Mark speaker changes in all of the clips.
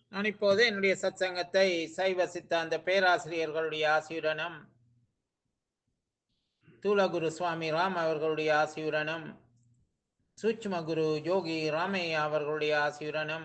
Speaker 1: நான் இப்போது என்னுடைய சத்சங்கத்தை சைவ சித்தாந்த பேராசிரியர்களுடைய ஆசியுடனும் தூலகுரு சுவாமி ராம் அவர்களுடைய ஆசியுடனும் சூட்சும குரு யோகி ராமையா அவர்களுடைய ஆசியுடனும்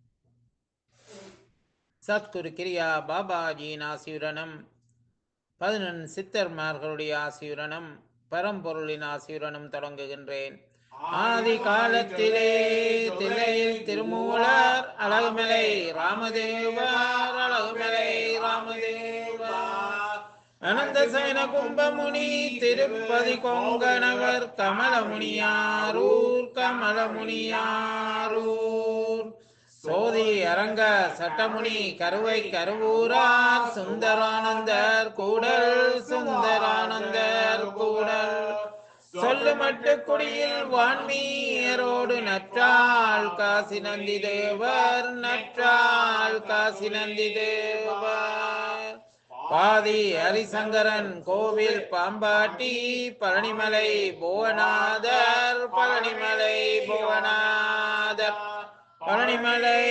Speaker 1: சத்குரு கிரியா பாபாஜியின் ஆசியுடனும் பதினெண் சித்தர்மார்களுடைய ஆசியுடனும் பரம்பொருளின் ஆசியுடனும் தொடங்குகின்றேன் ஆதி காலத்திலே தில்லையில் திருமூலர் அழகுமலை ராமதேவர் அழகுமலை ராமதேவர் அனந்த சயன கும்பமுனி திருப்பதி கொங்கணவர் கமலமுனியாரூர் கமலமுனியாரூர் சோதி அரங்க சட்டமுனி கருவை கருவூரார் சுந்தரானந்தர் கூடல் சுந்தரானந்தர் கூடல் சொல்லு மட்டு குடியில் வான்மீயரோடு நற்றாள் காசி நந்தி தேவர் நற்றாள் காசி நந்தி தேவர் பாதி ஹரிசங்கரன் கோவில் பாம்பாட்டி பழனிமலை புவனாதர் பழனிமலை புவனாதர் பழனிமலை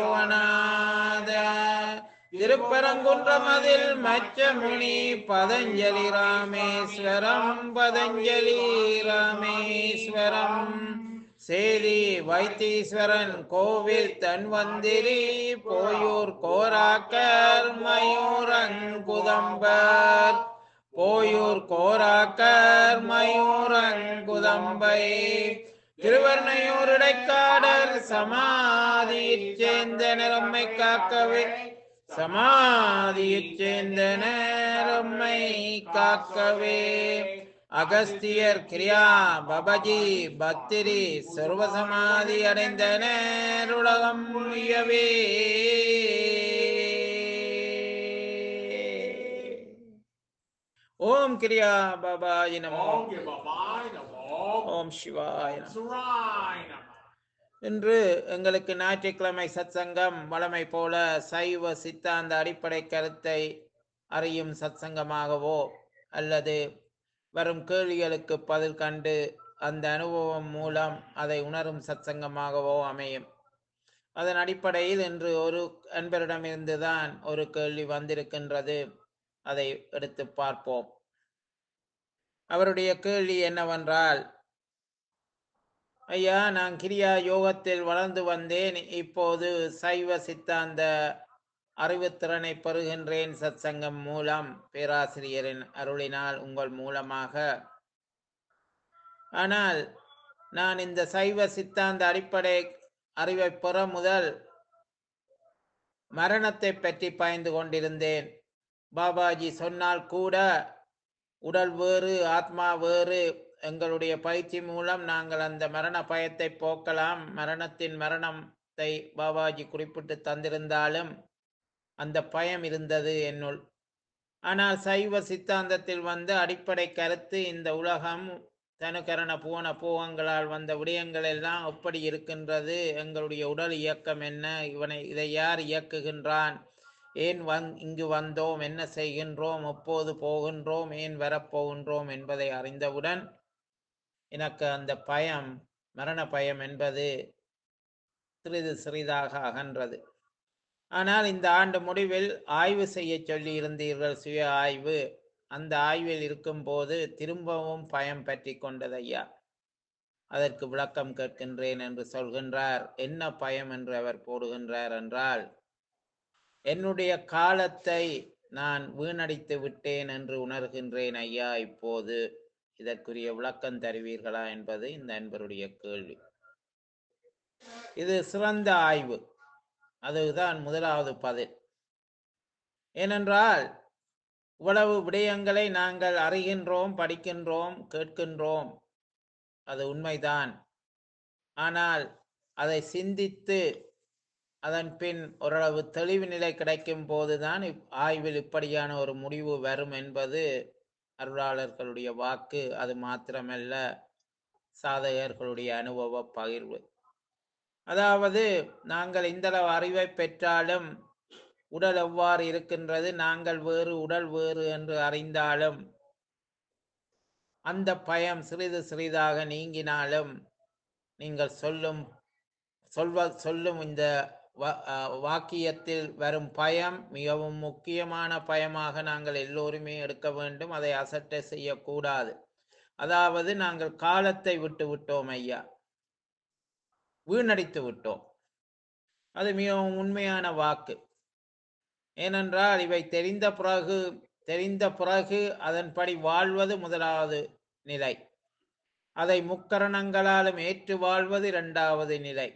Speaker 1: புவனாதர் திருப்பரங்குன்றமதில் மச்சமுனி பதஞ்சலி ராமேஸ்வரம் பதஞ்சலி ராமேஸ்வரம் சேரி வைத்தீஸ்வரன் கோவில் தன்வந்திரி போயூர் கோராக்கர் மயூரங்குதம்பர் போயூர் கோராக்கர் மயூரங்குதம்பை திருவர்ணையூர் இடைக்காடர் சமாதியிற் சேர்ந்த நிறம்மை காக்கவே சமாதியிற் சேர்ந்த நேரம்மை காக்கவே அகஸ்தியர் கிரியா பபஜி பக்திரி சர்வசமாதி அடைந்த நேருலகம் உயவே ஓம் கிரியா பாபாஜி நமோ
Speaker 2: ஓம் பாபாய் நமோ
Speaker 1: ஓம் சிவாய நமோ
Speaker 2: சுராய் நமோ
Speaker 1: இன்று எங்களுக்கு ஞாயிற்றுக்கிழமை சத்சங்கம் வழமை போல சைவ சித்தாந்த அடிப்படை கருத்தை அறியும் சத்சங்கமாகவோ அல்லது வரும் கேள்விகளுக்கு பதில் கண்டு அந்த அனுபவம் மூலம் அதை உணரும் சத்சங்கமாகவோ அமையும் அதன் அடிப்படையில் இன்று ஒரு அன்பரிடமிருந்துதான் ஒரு கேள்வி வந்திருக்கின்றது அதை எடுத்து பார்ப்போம் அவருடைய கேள்வி என்னவென்றால் ஐயா நான் கிரியா யோகத்தில் வளர்ந்து வந்தேன் இப்போது சைவ சித்தாந்த அறிவுத்திறனை பெறுகின்றேன் சத்சங்கம் மூலம் பேராசிரியரின் அருளினால் உங்கள் மூலமாக ஆனால் நான் இந்த சைவ சித்தாந்த அடிப்படை அறிவை பெற முதல் மரணத்தை பற்றி பயந்து கொண்டிருந்தேன் பாபாஜி சொன்னால் கூட உடல் வேறு ஆத்மா வேறு எங்களுடைய பயிற்சி மூலம் நாங்கள் அந்த மரண பயத்தை போக்கலாம் மரணத்தின் மரணத்தை பாபாஜி குறிப்பிட்டு தந்திருந்தாலும் அந்த பயம் இருந்தது என்னுள் ஆனால் சைவ சித்தாந்தத்தில் வந்து அடிப்படை கருத்து இந்த உலகம் தனுகரண பூன பூவங்களால் வந்த விடயங்கள் எல்லாம் எப்படி இருக்கின்றது எங்களுடைய உடல் இயக்கம் என்ன இவனை இதை யார் இயக்குகின்றான் ஏன் வந் இங்கு வந்தோம் என்ன செய்கின்றோம் எப்போது போகின்றோம் ஏன் வரப்போகின்றோம் என்பதை அறிந்தவுடன் எனக்கு அந்த பயம் மரண பயம் என்பது சிறிது சிறிதாக அகன்றது ஆனால் இந்த ஆண்டு முடிவில் ஆய்வு செய்ய சொல்லி இருந்தீர்கள் சுய ஆய்வு அந்த ஆய்வில் இருக்கும்போது திரும்பவும் பயம் பற்றி கொண்டது ஐயா அதற்கு விளக்கம் கேட்கின்றேன் என்று சொல்கின்றார் என்ன பயம் என்று அவர் போடுகின்றார் என்றால் என்னுடைய காலத்தை நான் வீணடித்து விட்டேன் என்று உணர்கின்றேன் ஐயா இப்போது இதற்குரிய விளக்கம் தருவீர்களா என்பது இந்த அன்பருடைய கேள்வி இது சிறந்த ஆய்வு அதுதான் முதலாவது பதில் ஏனென்றால் இவ்வளவு விடயங்களை நாங்கள் அறிகின்றோம் படிக்கின்றோம் கேட்கின்றோம் அது உண்மைதான் ஆனால் அதை சிந்தித்து அதன் பின் ஓரளவு தெளிவு நிலை கிடைக்கும் போதுதான் இப்- ஆய்வில் இப்படியான ஒரு முடிவு வரும் என்பது அருளாளர்களுடைய வாக்கு அது மாத்திரமல்ல சாதகர்களுடைய அனுபவ பகிர்வு அதாவது நாங்கள் இந்தளவு அறிவை பெற்றாலும் உடல் எவ்வாறு இருக்கின்றது நாங்கள் வேறு உடல் வேறு என்று அறிந்தாலும் அந்த பயம் சிறிது சிறிதாக நீங்கினாலும் நீங்கள் சொல்லும் சொல்வ சொல்லும் இந்த வா- அஹ், வாக்கியத்தில் வரும் பயம் மிகவும் முக்கியமான பயமாக நாங்கள் எல்லோருமே எடுக்க வேண்டும் அதை அசட்டை செய்யக்கூடாது அதாவது நாங்கள் காலத்தை விட்டு விட்டோம் ஐயா வீணடித்து விட்டோம் அது மிகவும் உண்மையான வாக்கு ஏனென்றால் இவை தெரிந்த பிறகு தெரிந்த பிறகு அதன்படி வாழ்வது முதலாவது நிலை அதை முக்கரணங்களாலும் ஏற்று வாழ்வது இரண்டாவது நிலை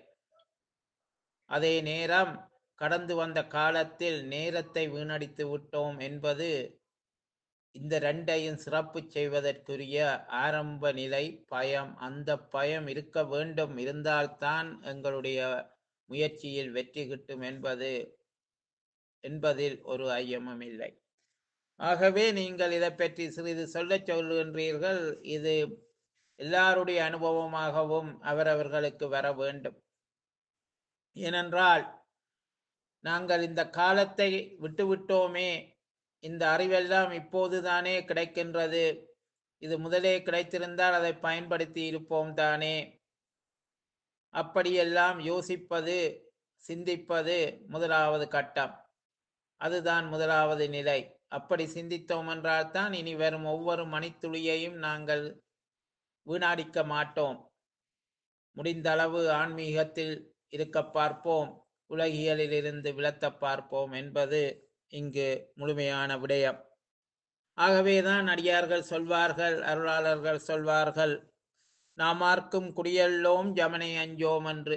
Speaker 1: அதே நேரம் கடந்து வந்த காலத்தில் நேரத்தை வீணடித்து விட்டோம் என்பது இந்த ரெண்டையும் சிறப்பு செய்வதற்குரிய ஆரம்ப நிலை பயம் அந்த பயம் இருக்க வேண்டும் இருந்தால்தான் எங்களுடைய முயற்சியில் வெற்றி கிட்டும் என்பது என்பதில் ஒரு ஐயமும் இல்லை ஆகவே நீங்கள் இதை பற்றி சிறிது சொல்லச் சொல்கின்றீர்கள் இது எல்லாருடைய அனுபவமாகவும் அவரவர்களுக்கு வர வேண்டும் ஏனென்றால் நாங்கள் இந்த காலத்தை விட்டுவிட்டோமே இந்த அறிவெல்லாம் இப்போதுதானே கிடைக்கின்றது இது முதலே கிடைத்திருந்தால் அதை பயன்படுத்தி இருப்போம் தானே அப்படியெல்லாம் யோசிப்பது சிந்திப்பது முதலாவது கட்டம் அதுதான் முதலாவது நிலை அப்படி சிந்தித்தோம் என்றால் தான் இனி வரும் ஒவ்வொரு மணித்துளியையும் நாங்கள் வீணாடிக்க மாட்டோம் முடிந்த அளவு ஆன்மீகத்தில் இருக்க பார்ப்போம் உலகியலில் இருந்து விலத்த பார்ப்போம் என்பது இங்கு முழுமையான விடயம் ஆகவேதான் அடியார்கள் சொல்வார்கள் அருளாளர்கள் சொல்வார்கள் நாமார்க்கும் குடியல்லோம் ஜமனை அஞ்சோம் என்று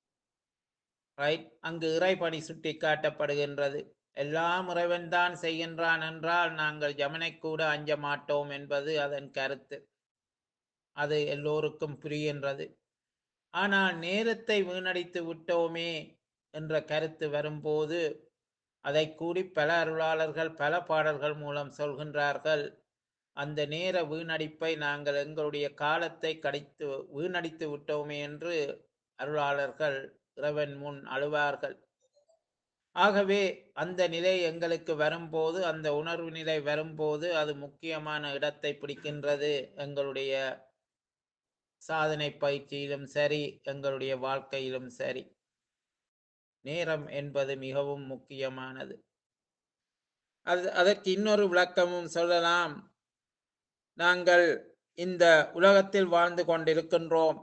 Speaker 1: ரைட் அங்கு இறைபணி சுட்டி காட்டப்படுகின்றது எல்லாம் இறைவன்தான் செய்கின்றான் என்றால் நாங்கள் ஜமனை கூட அஞ்ச மாட்டோம் என்பது அதன் கருத்து அது எல்லோருக்கும் புரிகின்றது ஆனால் நேரத்தை வீணடித்து விட்டோமே என்ற கருத்து வரும்போது அதை கூடி பல அருளாளர்கள் பல பாடல்கள் மூலம் சொல்கின்றார்கள் அந்த நேர வீணடிப்பை நாங்கள் எங்களுடைய காலத்தை கடித்து வீணடித்து விட்டோமே என்று அருளாளர்கள் இறைவன் முன் அழுவார்கள் ஆகவே அந்த நிலை எங்களுக்கு வரும்போது அந்த உணர்வு நிலை வரும்போது அது முக்கியமான இடத்தை பிடிக்கின்றது எங்களுடைய சாதனை பயிற்சியிலும் சரி எங்களுடைய வாழ்க்கையிலும் சரி நேரம் என்பது மிகவும் முக்கியமானது அது அதற்கு இன்னொரு விளக்கமும் சொல்லலாம் நாங்கள் இந்த உலகத்தில் வாழ்ந்து கொண்டிருக்கின்றோம்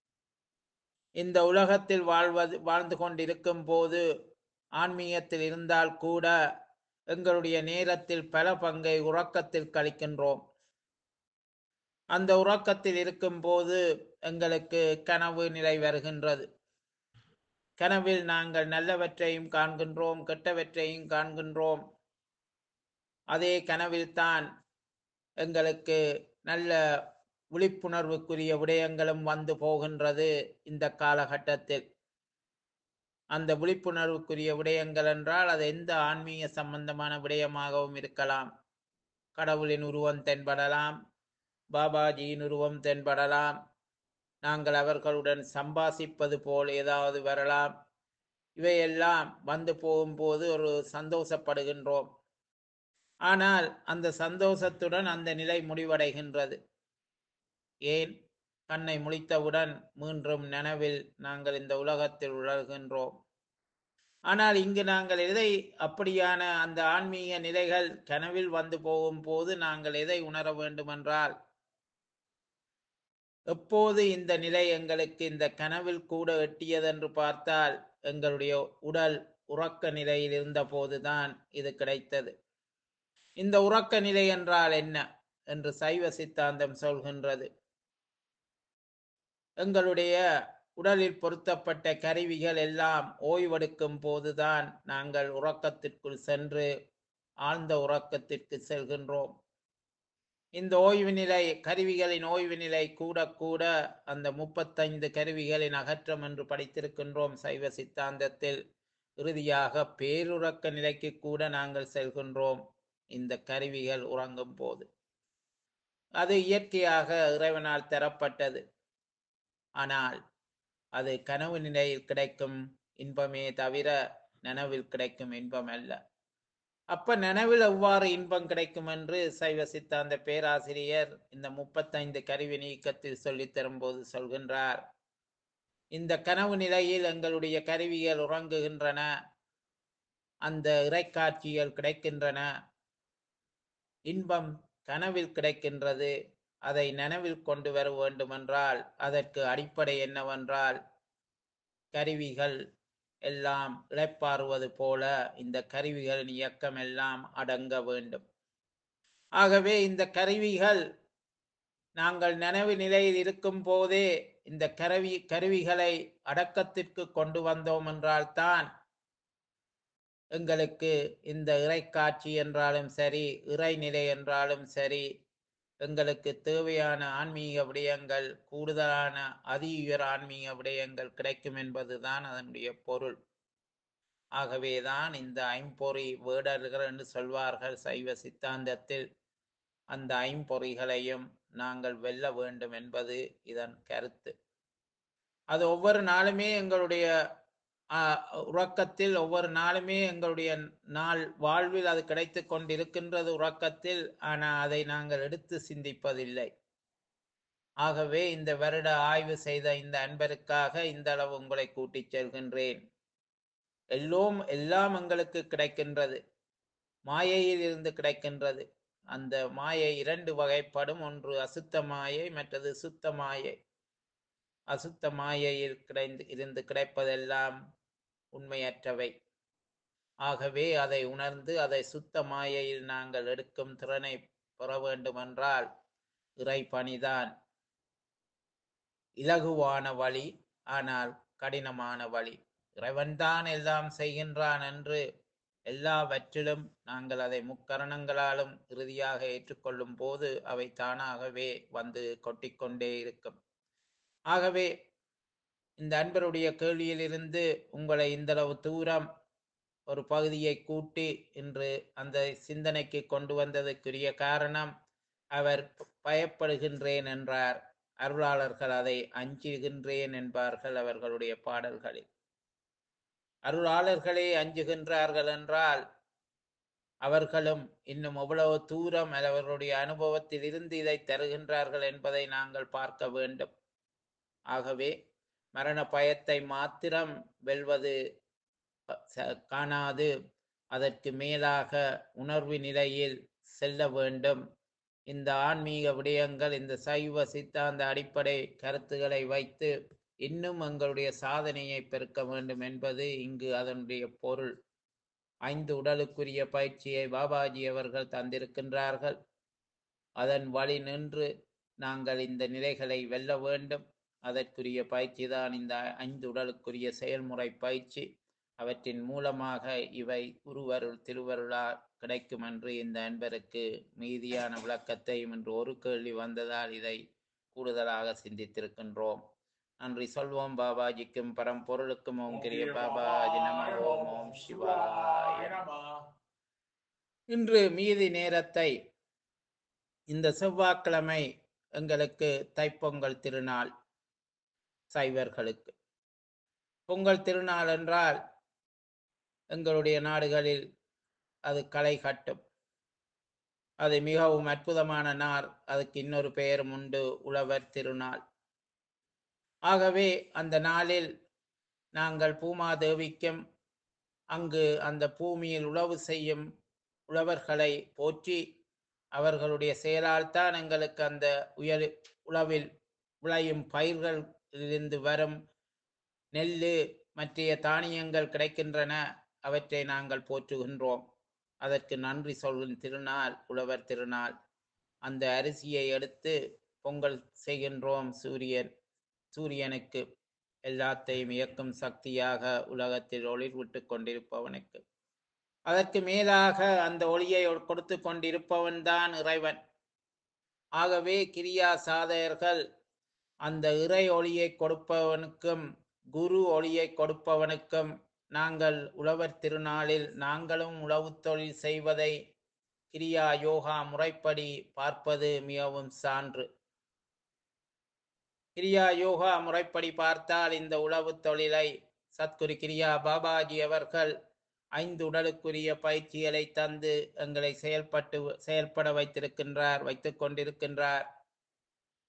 Speaker 1: இந்த உலகத்தில் வாழ்வது வாழ்ந்து கொண்டிருக்கும் போது ஆன்மீகத்தில் இருந்தால் கூட எங்களுடைய நேரத்தில் பல பங்கை உறக்கத்தில் கழிக்கின்றோம் அந்த உறக்கத்தில் இருக்கும்போது எங்களுக்கு கனவு நிலை வருகின்றது கனவில் நாங்கள் நல்லவற்றையும் காண்கின்றோம் கெட்டவற்றையும் காண்கின்றோம் அதே கனவில்தான் எங்களுக்கு நல்ல விழிப்புணர்வுக்குரிய விடயங்களும் வந்து போகின்றது இந்த காலகட்டத்தில் அந்த விழிப்புணர்வுக்குரிய விடயங்கள் என்றால் அது எந்த ஆன்மீக சம்பந்தமான விடயமாகவும் இருக்கலாம் கடவுளின் உருவம் தென்படலாம் பாபாஜியின் உருவம் தென்படலாம் நாங்கள் அவர்களுடன் சம்பாசிப்பது போல் ஏதாவது வரலாம் இவையெல்லாம் வந்து போகும்போது ஒரு சந்தோஷப்படுகின்றோம் ஆனால் அந்த சந்தோஷத்துடன் அந்த நிலை முடிவடைகின்றது ஏன் கண்ணை முழித்தவுடன் மீண்டும் நனவில் நாங்கள் இந்த உலகத்தில் உழல்கின்றோம் ஆனால் இங்கு நாங்கள் எதை அப்படியான அந்த ஆன்மீக நிலைகள் கனவில் வந்து போகும்போது நாங்கள் எதை உணர வேண்டுமென்றால் எப்போது இந்த நிலை எங்களுக்கு இந்த கனவில் கூட எட்டியதென்று பார்த்தால் எங்களுடைய உடல் உறக்க நிலையில் இருந்த போதுதான் இது கிடைத்தது இந்த உறக்க நிலை என்றால் என்ன என்று சைவ சித்தாந்தம் சொல்கின்றது எங்களுடைய உடலில் பொருத்தப்பட்ட கருவிகள் எல்லாம் ஓய்வெடுக்கும் போதுதான் நாங்கள் உறக்கத்திற்குள் சென்று ஆழ்ந்த உறக்கத்திற்கு செல்கின்றோம் இந்த ஓய்வு நிலை கருவிகளின் ஓய்வு நிலை கூட கூட அந்த முப்பத்தைந்து கருவிகளின் அகற்றம் என்று படித்திருக்கின்றோம் சைவ சித்தாந்தத்தில் இறுதியாக பேருறக்க நிலைக்கு கூட நாங்கள் செல்கின்றோம் இந்த கருவிகள் உறங்கும் போது அது இயற்கையாக இறைவனால் தரப்பட்டது ஆனால் அது கனவு நிலையில் கிடைக்கும் இன்பமே தவிர நனவில் கிடைக்கும் இன்பம் அல்ல அப்ப நனவில் எவ்வாறு இன்பம் கிடைக்கும் என்று சைவ சித்தாந்த பேராசிரியர் இந்த முப்பத்தைந்து கருவி நீக்கத்தில் சொல்லித் தரும்போது சொல்கின்றார் இந்த கனவு நிலையில் எங்களுடைய கருவிகள் உறங்குகின்றன அந்த இறைக்காட்சிகள் கிடைக்கின்றன இன்பம் கனவில் கிடைக்கின்றது அதை நனவில் கொண்டு வர வேண்டுமென்றால் அதற்கு அடிப்படை என்னவென்றால் கருவிகள் எல்லாம் இளைப்பாறுவது போல இந்த கருவிகளின் இயக்கம் எல்லாம் அடங்க வேண்டும் ஆகவே இந்த கருவிகள் நாங்கள் நனவு நிலையில் இருக்கும் போதே இந்த கருவி கருவிகளை அடக்கத்திற்கு கொண்டு வந்தோம் என்றால்தான் எங்களுக்கு இந்த இறைக்காட்சி என்றாலும் சரி இறைநிலை என்றாலும் சரி எங்களுக்கு தேவையான ஆன்மீக விடயங்கள் கூடுதலான அதி உயர் ஆன்மீக விடயங்கள் கிடைக்கும் என்பதுதான் அதனுடைய பொருள் ஆகவேதான் இந்த ஐம்பொறி வேடர்கள் என்று சொல்வார்கள் சைவ சித்தாந்தத்தில் அந்த ஐம்பொறிகளையும் நாங்கள் வெல்ல வேண்டும் என்பது இதன் கருத்து அது ஒவ்வொரு நாளுமே எங்களுடைய ஆஹ், உறக்கத்தில் ஒவ்வொரு நாளுமே எங்களுடைய நாள் வாழ்வில் அது கிடைத்து கொண்டிருக்கின்றது உறக்கத்தில் ஆனால் அதை நாங்கள் எடுத்து சிந்திப்பதில்லை ஆகவே இந்த வருட ஆய்வு செய்த இந்த அன்பருக்காக இந்த அளவு உங்களை கூட்டிச் செல்கின்றேன் எல்லோம் எல்லாம் எங்களுக்கு கிடைக்கின்றது மாயையில் இருந்து கிடைக்கின்றது அந்த மாயை இரண்டு வகைப்படும் ஒன்று அசுத்த மாயை மற்றது சுத்த மாயை அசுத்த மாயையில் கிடைந்து இருந்து கிடைப்பதெல்லாம் உண்மையற்றவை ஆகவே அதை உணர்ந்து அதை சுத்த மாயையில் நாங்கள் எடுக்கும் திறனை பெற வேண்டுமென்றால் இறை பணிதான் இலகுவான வழி ஆனால் கடினமான வழி இறைவன்தான் எல்லாம் செய்கின்றான் என்று எல்லாவற்றிலும் நாங்கள் அதை முக்கரணங்களாலும் இறுதியாக ஏற்றுக்கொள்ளும் போது அவை தானாகவே வந்து கொட்டிக்கொண்டே இருக்கும் ஆகவே இந்த அன்பருடைய கேள்வியிலிருந்து உங்களை இந்தளவு தூரம் ஒரு பகுதியை கூட்டி இன்று அந்த சிந்தனைக்கு கொண்டு வந்ததற்குரிய காரணம் அவர் பயப்படுகின்றேன் என்றார் அருளாளர்கள் அதை அஞ்சுகின்றேன் என்பார்கள் அவர்களுடைய பாடல்களில் அருளாளர்களே அஞ்சுகின்றார்கள் என்றால் அவர்களும் இன்னும் எவ்வளவு தூரம் அவர்களுடைய அனுபவத்தில் இருந்து இதை தருகின்றார்கள் என்பதை நாங்கள் பார்க்க வேண்டும் ஆகவே மரண பயத்தை மாத்திரம் வெல்வது அ, ச- காணாது அதற்கு மேலாக உணர்வு நிலையில் செல்ல வேண்டும் இந்த ஆன்மீக விடயங்கள் இந்த சைவ சித்தாந்த அடிப்படை கருத்துக்களை வைத்து இன்னும் எங்களுடைய சாதனையை பெருக்க வேண்டும் என்பது இங்கு அதனுடைய பொருள் ஐந்து உடலுக்குரிய பயிற்சியை பாபாஜி அவர்கள் தந்திருக்கின்றார்கள் அதன் வழி நின்று நாங்கள் இந்த நிலைகளை வெல்ல வேண்டும் அதற்குரிய பயிற்சி தான் இந்த ஐந்து உடலுக்குரிய செயல்முறை பயிற்சி அவற்றின் மூலமாக இவை குருவருள் திருவருளால் கிடைக்கும் என்று இந்த அன்பருக்கு மீதியான விளக்கத்தையும் இன்று ஒரு கேள்வி வந்ததால் இதை கூடுதலாக சிந்தித்திருக்கின்றோம் நன்றி சொல்வோம் பாபாஜிக்கும் பரம்பொருளுக்கும் ஓம் கிரிய பாபாஜி நம ஓம் ஓம் சிவாய நம. இன்று மீதி நேரத்தை இந்த செவ்வாய்க்கிழமை எங்களுக்கு தைப்பொங்கல் திருநாள் சைவர்களுக்கு பொங்கல் திருநாள் என்றால் எங்களுடைய நாடுகளில் அது களை கட்டும் அது மிகவும் அற்புதமான நாள் அதுக்கு இன்னொரு பெயரும் உண்டு உழவர் திருநாள் ஆகவே அந்த நாளில் நாங்கள் பூமாதேவிக்கும் அங்கு அந்த பூமியில் உழவு செய்யும் உழவர்களை போற்றி அவர்களுடைய செயலால் தான் எங்களுக்கு அந்த உயர் உழவில் விளையும் பயிர்களிலிருந்து வரும் நெல் மற்றைய தானியங்கள் கிடைக்கின்றன அவற்றை நாங்கள் போற்றுகின்றோம் அதற்கு நன்றி சொல்லும் திருநாள் உழவர் திருநாள் அந்த அரிசியை எடுத்து பொங்கல் செய்கின்றோம் சூரியன் சூரியனுக்கு எல்லாத்தையும் இயக்கும் சக்தியாக உலகத்தில் ஒளிர் விட்டு கொண்டிருப்பவனுக்கு அதற்கு மேலாக அந்த ஒளியை கொடுத்து கொண்டிருப்பவன் தான் இறைவன் ஆகவே கிரியா சாதகர்கள் அந்த இறை ஒளியை கொடுப்பவனுக்கும் குரு ஒளியை கொடுப்பவனுக்கும் நாங்கள் உழவர் திருநாளில் நாங்களும் உழவுத் தொழில் செய்வதை கிரியா யோகா முறைப்படி பார்ப்பது மிகவும் சான்று கிரியா யோகா முறைப்படி பார்த்தால் இந்த உழவுத் தொழிலை சத்குரு கிரியா பாபாஜி அவர்கள் ஐந்து உடலுக்குரிய பயிற்சிகளை தந்து எங்களை செயல்பட்டு செயல்பட வைத்திருக்கின்றார் வைத்துக் கொண்டிருக்கின்றார்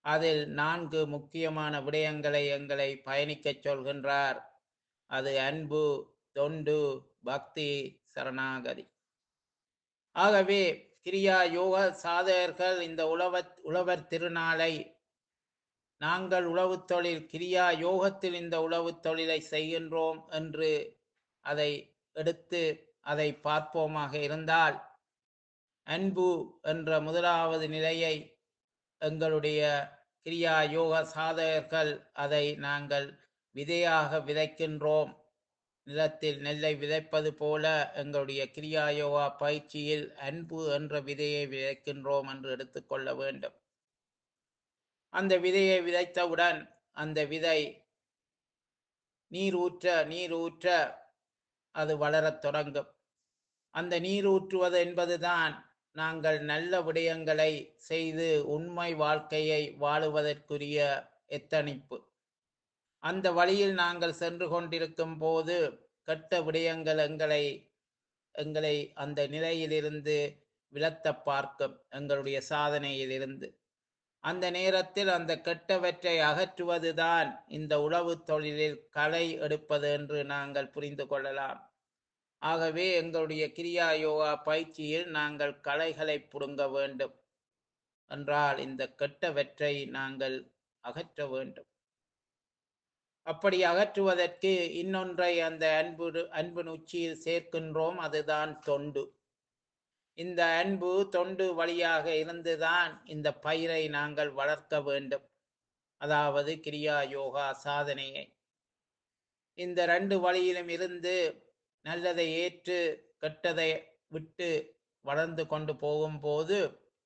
Speaker 1: அதில் நான்கு முக்கியமான விடயங்களை எங்களை பயணிக்கச் சொல்கின்றார் அது அன்பு தொண்டு பக்தி சரணாகதி ஆகவே கிரியா யோக சாதகர்கள் இந்த உழவர் உழவர் திருநாளை நாங்கள் உழவுத் தொழில் கிரியா யோகத்தில் இந்த உழவுத் தொழிலை செய்கின்றோம் என்று அதை எடுத்து அதை பார்ப்போமாக இருந்தால் அன்பு என்ற முதலாவது நிலையை எங்களுடைய கிரியா யோக சாதகர்கள் அதை நாங்கள் விதையாக விதைக்கின்றோம் நிலத்தில் நெல்லை விதைப்பது போல எங்களுடைய கிரியா யோகா பயிற்சியில் அன்பு என்ற விதையை விதைக்கின்றோம் என்று எடுத்துக்கொள்ள வேண்டும் அந்த விதையை விதைத்தவுடன் அந்த விதை நீர் ஊற்ற நீர் ஊற்ற அது வளரத் தொடங்கும் அந்த நீர் ஊற்றுவது என்பதுதான் நாங்கள் நல்ல விடயங்களை செய்து உண்மை வாழ்க்கையை வாழுவதற்குரிய எத்தனிப்பு அந்த வழியில் நாங்கள் சென்று கொண்டிருக்கும் போது கெட்ட விடயங்கள் எங்களை எங்களை அந்த நிலையிலிருந்து விலத்த பார்க்கும் எங்களுடைய சாதனையிலிருந்து அந்த நேரத்தில் அந்த கெட்டவற்றை அகற்றுவதுதான் இந்த உழவு தொழிலில் களை எடுப்பது என்று நாங்கள் புரிந்து கொள்ளலாம் ஆகவே எங்களுடைய கிரியா யோகா பயிற்சியில் நாங்கள் களைகளை புடுங்க வேண்டும் என்றால் இந்த கெட்டவற்றை நாங்கள் அகற்ற வேண்டும் அப்படி அகற்றுவதற்கு இன்னொன்றை அந்த அன்பு அன்பின் உச்சியில் சேர்க்கின்றோம் அதுதான் தொண்டு இந்த அன்பு தொண்டு வழியாக இருந்துதான் இந்த பயிரை நாங்கள் வளர்க்க வேண்டும் அதாவது கிரியா யோகா சாதனையை இந்த ரெண்டு வழியிலும் இருந்து நல்லதை ஏற்று கெட்டதை விட்டு வளர்ந்து கொண்டு போகும்போது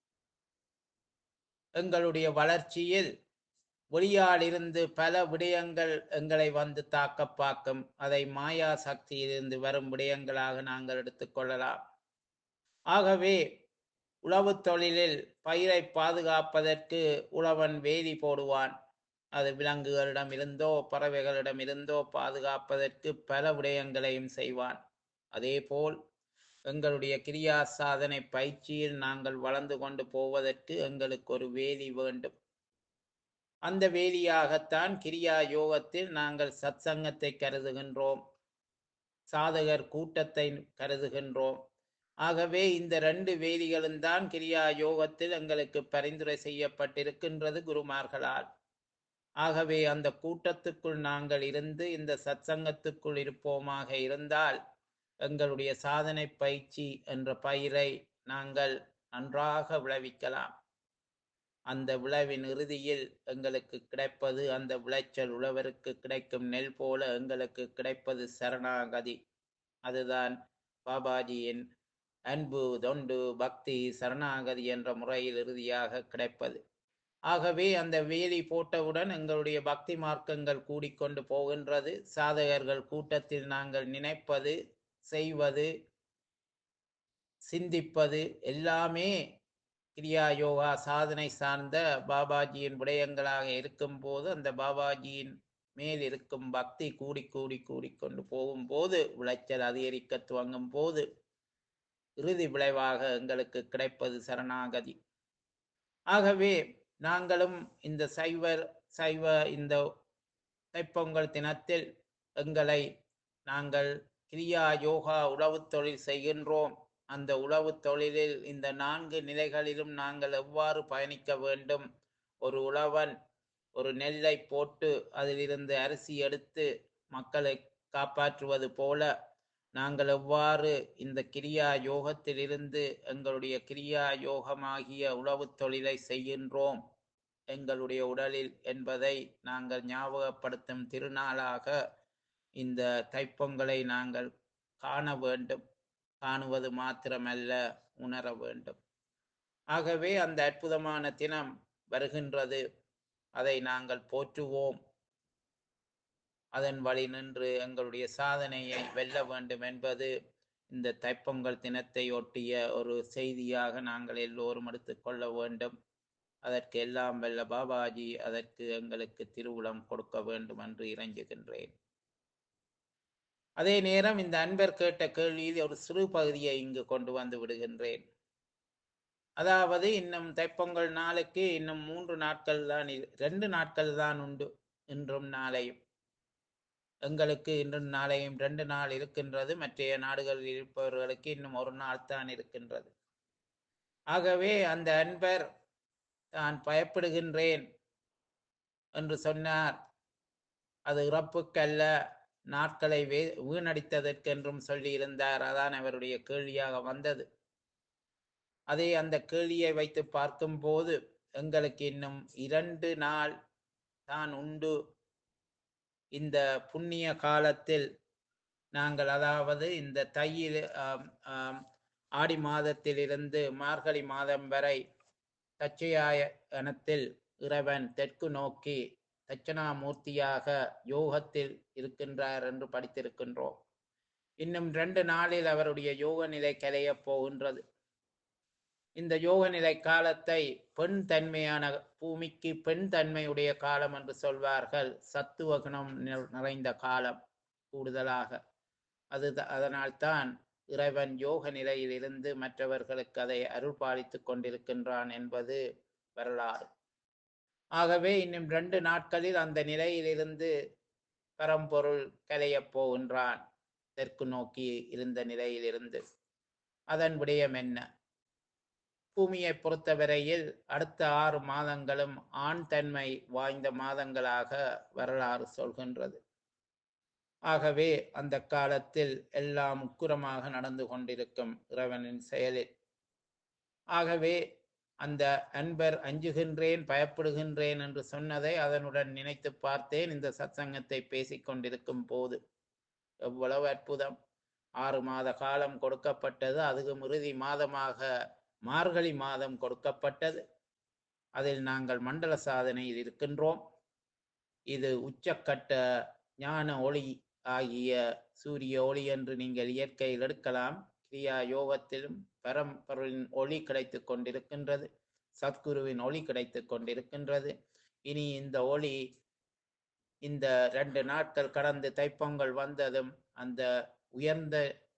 Speaker 1: எங்களுடைய வளர்ச்சியில் வெளியால் இருந்து பல விடயங்கள் எங்களை வந்து தாக்க பார்க்கும் அதை மாயா சக்தியிலிருந்து வரும் விடயங்களாக நாங்கள் எடுத்துக்கொள்ளலாம் ஆகவே உழவு தொழிலில் பயிரை பாதுகாப்பதற்கு உழவன் வேலி போடுவான் அது விலங்குகளிடம் இருந்தோ பறவைகளிடம் இருந்தோ பாதுகாப்பதற்கு பல விடயங்களையும் செய்வான் அதேபோல் எங்களுடைய கிரியா சாதனை பயிற்சியில் நாங்கள் வளர்ந்து கொண்டு போவதற்கு எங்களுக்கு ஒரு வேலி வேண்டும் அந்த வேலியாகத்தான் கிரியா யோகத்தில் நாங்கள் சத்சங்கத்தை கருதுகின்றோம் சாதகர் கூட்டத்தை கருதுகின்றோம் ஆகவே இந்த ரெண்டு வேலிகளும் தான் கிரியா யோகத்தில் எங்களுக்கு பரிந்துரை செய்யப்பட்டிருக்கின்றது குருமார்களால் ஆகவே அந்த கூட்டத்துக்குள் நாங்கள் இருந்து இந்த சத்சங்கத்துக்குள் இருப்போமாக இருந்தால் எங்களுடைய சாதனை பயிற்சி என்ற பயிரை நாங்கள் நன்றாக விளைவிக்கலாம் அந்த விளைவின் இறுதியில் எங்களுக்கு கிடைப்பது அந்த விளைச்சல் உழவருக்கு கிடைக்கும் நெல் போல எங்களுக்கு கிடைப்பது சரணாகதி அதுதான் பாபாஜியின் அன்பு தொண்டு பக்தி சரணாகதி என்ற முறையில் இறுதியாக கிடைப்பது ஆகவே அந்த வேலி போட்டவுடன் எங்களுடைய பக்தி மார்க்கங்கள் கூடிக்கொண்டு போகின்றது சாதகர்கள் கூட்டத்தில் நாங்கள் நினைப்பது செய்வது சிந்திப்பது எல்லாமே கிரியா யோகா சாதனை சார்ந்த பாபாஜியின் விடயங்களாக இருக்கும்போது அந்த பாபாஜியின் மேல் இருக்கும் பக்தி கூடி கூடி கூடிக்கொண்டு போகும்போது விளைச்சல் அதிகரிக்க துவங்கும் போது இறுதி விளைவாக எங்களுக்கு கிடைப்பது சரணாகதி ஆகவே நாங்களும் இந்த சைவர் சைவ இந்த தைப்பொங்கல் தினத்தில் எங்களை நாங்கள் கிரியா யோகா உழவுத் தொழில் செய்கின்றோம் அந்த உழவுத் தொழிலில் இந்த நான்கு நிலைகளிலும் நாங்கள் எவ்வாறு பயணிக்க வேண்டும் ஒரு உழவன் ஒரு நெல்லை போட்டு அதிலிருந்து அரிசி எடுத்து மக்களை காப்பாற்றுவது போல நாங்கள் எவ்வாறு இந்த கிரியா யோகத்திலிருந்து எங்களுடைய கிரியா யோகமாகிய உழவுத் தொழிலை செய்கின்றோம் எங்களுடைய உடலில் என்பதை நாங்கள் ஞாபகப்படுத்தும் திருநாளாக இந்த தைப்பொங்கலை நாங்கள் காண வேண்டும் காணுவது மாத்திரமல்ல உணர வேண்டும் ஆகவே அந்த அற்புதமான தினம் வருகின்றது அதை நாங்கள் போற்றுவோம் அதன் வழி நின்று எங்களுடைய சாதனையை வெல்ல வேண்டும் என்பது இந்த தைப்பொங்கல் தினத்தை ஒட்டிய ஒரு செய்தியாக நாங்கள் எல்லோரும் எடுத்துக்கொள்ள வேண்டும் அதற்கு எல்லாம் வெல்ல பாபாஜி அதற்கு எங்களுக்கு திருவுளம் கொடுக்க வேண்டும் என்று இறைஞ்சுகின்றேன் அதே நேரம் இந்த அன்பர் கேட்ட கேள்வியில் ஒரு சிறு பகுதியை இங்கு கொண்டு வந்து விடுகின்றேன் அதாவது இன்னும் தைப்பொங்கல் நாளுக்கு இன்னும் மூன்று நாட்கள் தான் இரு- ரெண்டு நாட்கள் தான் உண்டு இன்றும் நாளையும் எங்களுக்கு இன்றும் நாளையும் ரெண்டு நாள் இருக்கின்றது மற்றைய நாடுகளில் இருப்பவர்களுக்கு இன்னும் ஒரு நாள் தான் இருக்கின்றது ஆகவே அந்த அன்பர் தான் பயப்படுகின்றேன் என்று சொன்னார் அது இறப்புக்கல்ல நாட்களை வே வீணடித்ததற்கென்றும் சொல்லியிருந்தார் அதான் அவருடைய கேள்வியாக வந்தது அதே அந்த கேள்வியை வைத்து பார்க்கும்போது எங்களுக்கு இன்னும் இரண்டு நாள் தான் உண்டு இந்த புண்ணிய காலத்தில் நாங்கள் அதாவது இந்த தையில் ஆம், ஆம், ஆடி மாதத்திலிருந்து மார்கழி மாதம் வரை தச்சயாயனத்தில் இறைவன் தெற்கு நோக்கி தட்சணாமூர்த்தியாக யோகத்தில் இருக்கின்றார் என்று படித்திருக்கின்றோம் இன்னும் ரெண்டு நாளில் அவருடைய யோக நிலை கலையப் போகின்றது இந்த யோக நிலை காலத்தை பெண் தன்மையான பூமிக்கு பெண் தன்மையுடைய காலம் என்று சொல்வார்கள் சத்துவகுணம் நிற- நிறைந்த காலம் கூடுதலாக அது அதனால்தான் இறைவன் யோக நிலையில் இருந்து மற்றவர்களுக்கு அதை அருள்பாலித்துக் கொண்டிருக்கின்றான் என்பது வரலாறு ஆகவே இன்னும் ரெண்டு நாட்களில் அந்த நிலையிலிருந்து பரம்பொருள் கலையப் போகின்றான் தெற்கு நோக்கி இருந்த நிலையிலிருந்து அதன் விடயம் என்ன பூமியை பொறுத்தவரையில் அடுத்த ஆறு மாதங்களும் ஆண் தன்மை வாய்ந்த மாதங்களாக வரலாறு சொல்கின்றது ஆகவே அந்த காலத்தில் எல்லாம் உக்குரமாக நடந்து கொண்டிருக்கும் இறைவனின் செயலில் ஆகவே அந்த அன்பர் அஞ்சுகின்றேன் பயப்படுகின்றேன் என்று சொன்னதை அதனுடன் நினைத்து பார்த்தேன் இந்த சத்சங்கத்தை பேசிக் கொண்டிருக்கும் போது எவ்வளவு அற்புதம் ஆறு மாத காலம் கொடுக்கப்பட்டது அதுவும் இறுதி மாதமாக மார்கழி மாதம் கொடுக்கப்பட்டது அதில் நாங்கள் மண்டல சாதனையில் இருக்கின்றோம் இது உச்சக்கட்ட ஞான ஒளி ஆகிய சூரிய ஒளி என்று நீங்கள் இயற்கையில் எடுக்கலாம் கிரியா யோகத்திலும் பரம்பொருளின் ஒளி கிடைத்துக் கொண்டிருக்கின்றது சத்குருவின் ஒளி கிடைத்துக் கொண்டிருக்கின்றது இனி இந்த ஒளி இந்த ரெண்டு நாட்கள் கடந்து தைப்பொங்கல் வந்ததும் அந்த உயர்ந்த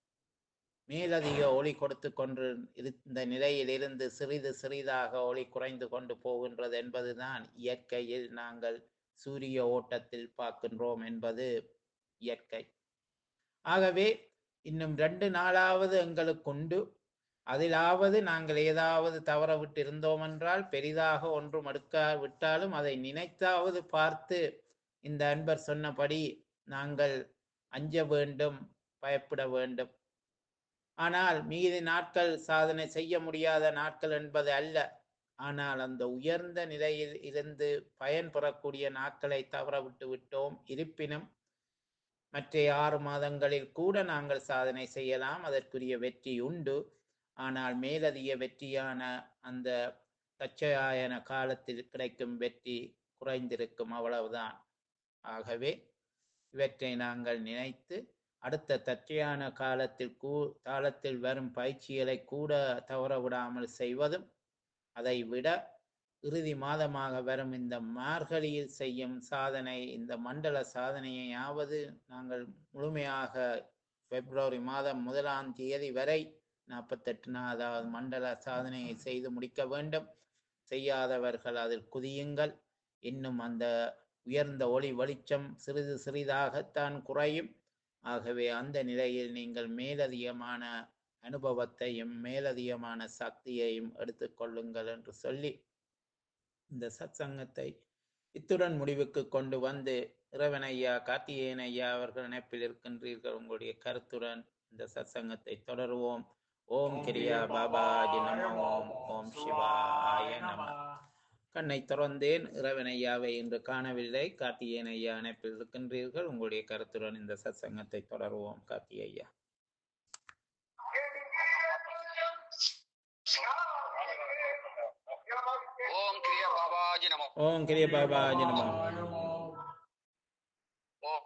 Speaker 1: மேலதிக ஒளி கொடுத்து கொண்டு இருந்த நிலையிலிருந்து சிறிது சிறிதாக ஒளி குறைந்து கொண்டு போகின்றது என்பதுதான் இயற்கையில் நாங்கள் சூரிய ஓட்டத்தில் பார்க்கின்றோம் என்பது இயற்கை ஆகவே இன்னும் ரெண்டு நாளாவது எங்களுக்கு உண்டு அதிலாவது நாங்கள் ஏதாவது தவற விட்டு இருந்தோம் என்றால் பெரிதாக ஒன்றும் எடுக்க விட்டாலும் அதை நினைத்தாவது பார்த்து இந்த அன்பர் சொன்னபடி நாங்கள் அஞ்ச வேண்டும் பயப்பட வேண்டும் ஆனால் மீதி நாட்கள் சாதனை செய்ய முடியாத நாட்கள் என்பது அல்ல ஆனால் அந்த உயர்ந்த நிலையில் இருந்து பயன் பெறக்கூடிய நாட்களை தவற விட்டு விட்டோம் இருப்பினும் மற்ற ஆறு மாதங்களில் கூட நாங்கள் சாதனை செய்யலாம் அதற்குரிய வெற்றி உண்டு ஆனால் மேலதிக வெற்றியான அந்த தச்சயாயன காலத்தில் கிடைக்கும் வெற்றி குறைந்திருக்கும் அவ்வளவுதான் ஆகவே இவற்றை நாங்கள் நினைத்து அடுத்த தற்றையான காலத்தில் கூ காலத்தில் வரும் பயிற்சிகளை கூட தவற விடாமல் செய்வதும் அதை விட இறுதி மாதமாக வரும் இந்த மார்கழியில் செய்யும் சாதனை இந்த மண்டல சாதனையாவது நாங்கள் முழுமையாக பிப்ரவரி மாதம் முதலாம் தேதி வரை நாற்பத்தெட்டு அதாவது மண்டல சாதனையை செய்து முடிக்க வேண்டும் செய்யாதவர்கள் அதில் குதியுங்கள் இன்னும் அந்த உயர்ந்த ஒளி வெளிச்சம் சிறிது சிறிதாகத்தான் குறையும் ஆகவே அந்த நிலையில் நீங்கள் மேலதிகமான அனுபவத்தையும் மேலதிகமான சக்தியையும் எடுத்துக்கொள்ளுங்கள் என்று சொல்லி இந்த சத்சங்கத்தை இத்துடன் முடிவுக்கு கொண்டு வந்து இறைவன் ஐயா கார்த்திகேயன் ஐயா அவர்கள் இணைப்பில் இருக்கின்றீர்கள் உங்களுடைய கருத்துடன் இந்த சத்சங்கத்தை தொடருவோம் ஓம் கிரியா பாபாஜி நம ஓம் ஓம் சிவாய நம கண்ணை திறந்தேன் இறைவன் ஐயாவை இன்று காணவில்லை கார்த்திகேயன் ஐயா இணைப்பில் இருக்கின்றீர்கள் உங்களுடைய கருத்துடன் இந்த சத்சங்கத்தை தொடருவோம் கார்த்திகை ஐயா
Speaker 3: ஓம் கிரியா பாபாஜி நமோ
Speaker 1: ஓம் கிரிய பாபாஜி நம
Speaker 3: ஓம்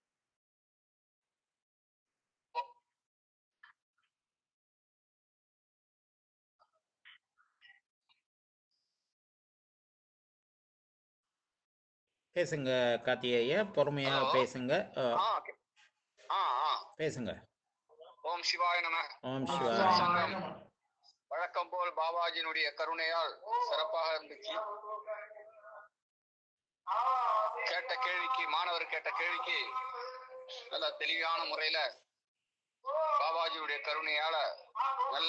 Speaker 1: பேசுங்க கார்த்திகை ஐயா பொறுமையா
Speaker 3: Hello.
Speaker 1: பேசுங்க ஆ,
Speaker 3: ஆ okay. ஆ ஆ
Speaker 1: பேசுங்க
Speaker 3: ஓம் சிவாய நம
Speaker 1: ஓம்
Speaker 2: Om
Speaker 1: சிவாய
Speaker 2: Shivaya
Speaker 1: நம.
Speaker 2: Namah.
Speaker 3: வழக்கம் போல் பாபாஜியினுடைய கருணையால் சிறப்பாக இருந்துச்சு கேட்ட கேள்விக்கு மாணவர் கேட்ட கேள்விக்கு நல்ல தெளிவான முறையில பாபாஜியுடைய கருணையால நல்ல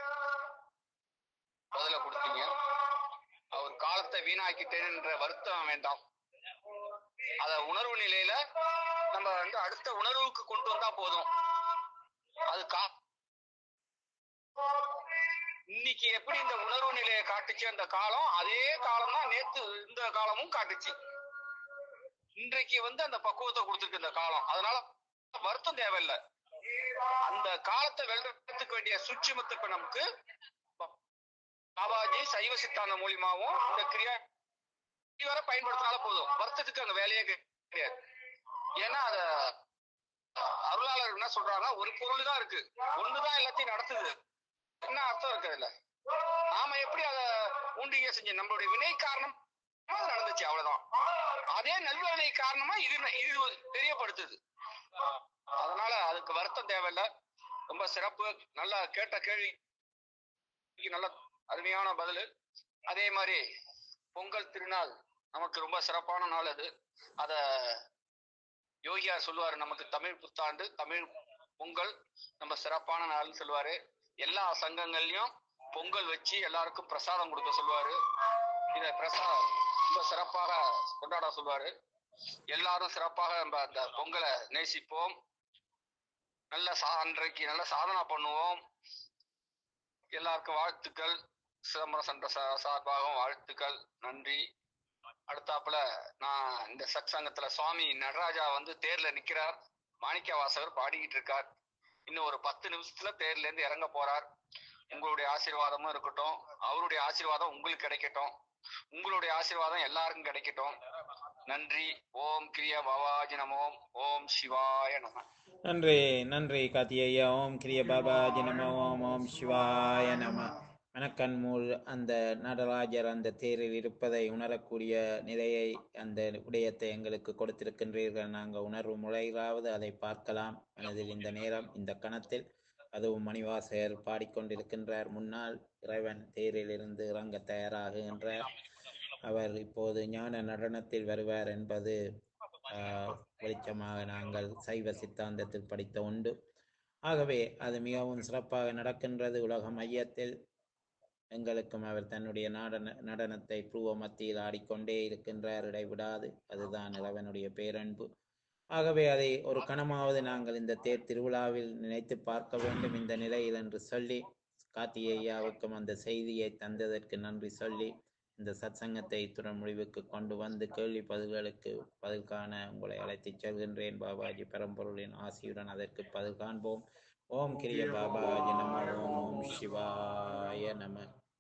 Speaker 3: பதில கொடுத்தீங்க அவர் காலத்தை வீணாக்கிட்டேன்ற வருத்தம் வேண்டாம் அத உணர்வு நிலையில நம்ம வந்து அடுத்த உணர்வுக்கு கொண்டு வந்தா போதும் அது கா இன்னைக்கு எப்படி இந்த உணர்வு நிலையை காட்டுச்சு அந்த காலம் அதே காலம் தான் நேத்து இந்த காலமும் காட்டுச்சு இன்றைக்கு வந்து அந்த பக்குவத்தை கொடுத்துருக்கு இந்த காலம் அதனால வருத்தம் தேவையில்லை அந்த காலத்தை வெல்றதுக்கு வேண்டிய சுட்சுமத்தை இப்ப நமக்கு பாபாஜி சைவ சித்தாந்த மூலியமாவும் இந்த கிரியா வர பயன்படுத்தினால போதும் வருத்தத்துக்கு அங்க வேலையே கிடையாது ஏன்னா அத அருளாளர் என்ன சொல்றாங்க ஒரு பொருள் தான் இருக்கு ஒண்ணுதான் எல்லாத்தையும் நடத்துது என்ன அர்த்தம் இருக்கு அதுல நாம எப்படி அத ஊண்டிங்க செஞ்சு நம்மளுடைய வினை காரணம் அது நடந்துச்சு அவ்வளவுதான் அதே நல்வினை காரணமா இது இது தெரியப்படுத்துது அதனால அதுக்கு வருத்தம் தேவையில்ல ரொம்ப சிறப்பு நல்லா கேட்ட கேள்வி நல்ல அருமையான பதில் அதே மாதிரி பொங்கல் திருநாள் நமக்கு ரொம்ப சிறப்பான நாள் அது அத யோகியார் சொல்லுவாரு நமக்கு தமிழ் புத்தாண்டு தமிழ் பொங்கல் நம்ம சிறப்பான நாள்னு சொல்லுவாரு எல்லா சங்கங்கள்லயும் பொங்கல் வச்சு எல்லாருக்கும் பிரசாதம் கொடுக்க சொல்லுவாரு இத பிரசாதம் ரொம்ப சிறப்பாக கொண்டாட சொல்லுவாரு எல்லாரும் சிறப்பாக நம்ம அந்த பொங்கலை நேசிப்போம் நல்ல சா அன்றைக்கு நல்ல சாதனை பண்ணுவோம் எல்லாருக்கும் வாழ்த்துக்கள் சிதம்பரம் சன்ற சா- சார்பாகவும் வாழ்த்துக்கள் நன்றி அடுத்தாப்புல நான் இந்த சத் சங்கத்துல சுவாமி நடராஜா வந்து தேர்ல நிக்கிறார் மாணிக்க வாசகர் பாடிக்கிட்டு இருக்கார் இன்னும் ஒரு பத்து நிமிஷத்துல தேர்ல இருந்து இறங்க போறார் உங்களுடைய ஆசீர்வாதமும் இருக்கட்டும் அவருடைய ஆசீர்வாதம் உங்களுக்கு கிடைக்கட்டும் உங்களுடைய ஆசீர்வாதம் எல்லாருக்கும் கிடைக்கட்டும் நன்றி ஓம் கிரியா பாபாஜி நமோம் ஓம் சிவாய நம
Speaker 1: நன்றி நன்றி கார்த்திகேயா ஓம் கிரிய பாபாஜி நம ஓம் ஓம் சிவாய நம மனக்கண்மூல் அந்த நடராஜர் அந்த தேரில் இருப்பதை உணரக்கூடிய நிலையை அந்த விடயத்தை எங்களுக்கு கொடுத்திருக்கின்றீர்கள் நாங்கள் உணர்வு முறையிலாவது அதை பார்க்கலாம் மனதில் இந்த நேரம் இந்த கணத்தில் அதுவும் மணிவாசகர் பாடிக்கொண்டிருக்கின்றார் முன்னால் இறைவன் தேரில் இருந்து இறங்க தயாராகுகின்றார் அவர் இப்போது ஞான நடனத்தில் வருவார் என்பது ஆஹ், வெளிச்சமாக நாங்கள் சைவ சித்தாந்தத்தில் படித்த உண்டு ஆகவே அது மிகவும் சிறப்பாக நடக்கின்றது உலக மையத்தில் எங்களுக்கும் அவர் தன்னுடைய நடன நடனத்தை புருவ மத்தியில் ஆடிக்கொண்டே இருக்கின்றார் இடைவிடாது அதுதான் இறைவனுடைய பேரன்பு ஆகவே அதை ஒரு கணமாவது நாங்கள் இந்த தேர் திருவிழாவில் நினைத்து பார்க்க வேண்டும் இந்த நிலையில் என்று சொல்லி கார்த்திகேயாவுக்கும் அந்த செய்தியை தந்ததற்கு நன்றி சொல்லி இந்த சத்சங்கத்தை இத்துடன் முடிவுக்கு கொண்டு வந்து கேள்வி பதில்களுக்கு பதில் காண உங்களை அழைத்துச் செல்கின்றேன் பாபாஜி பரம்பொருளின் ஆசியுடன் அதற்கு பதில் காண்போம் ஓம் கிரிய பாபாஜி நம ஓம் ஓம் சிவாய நம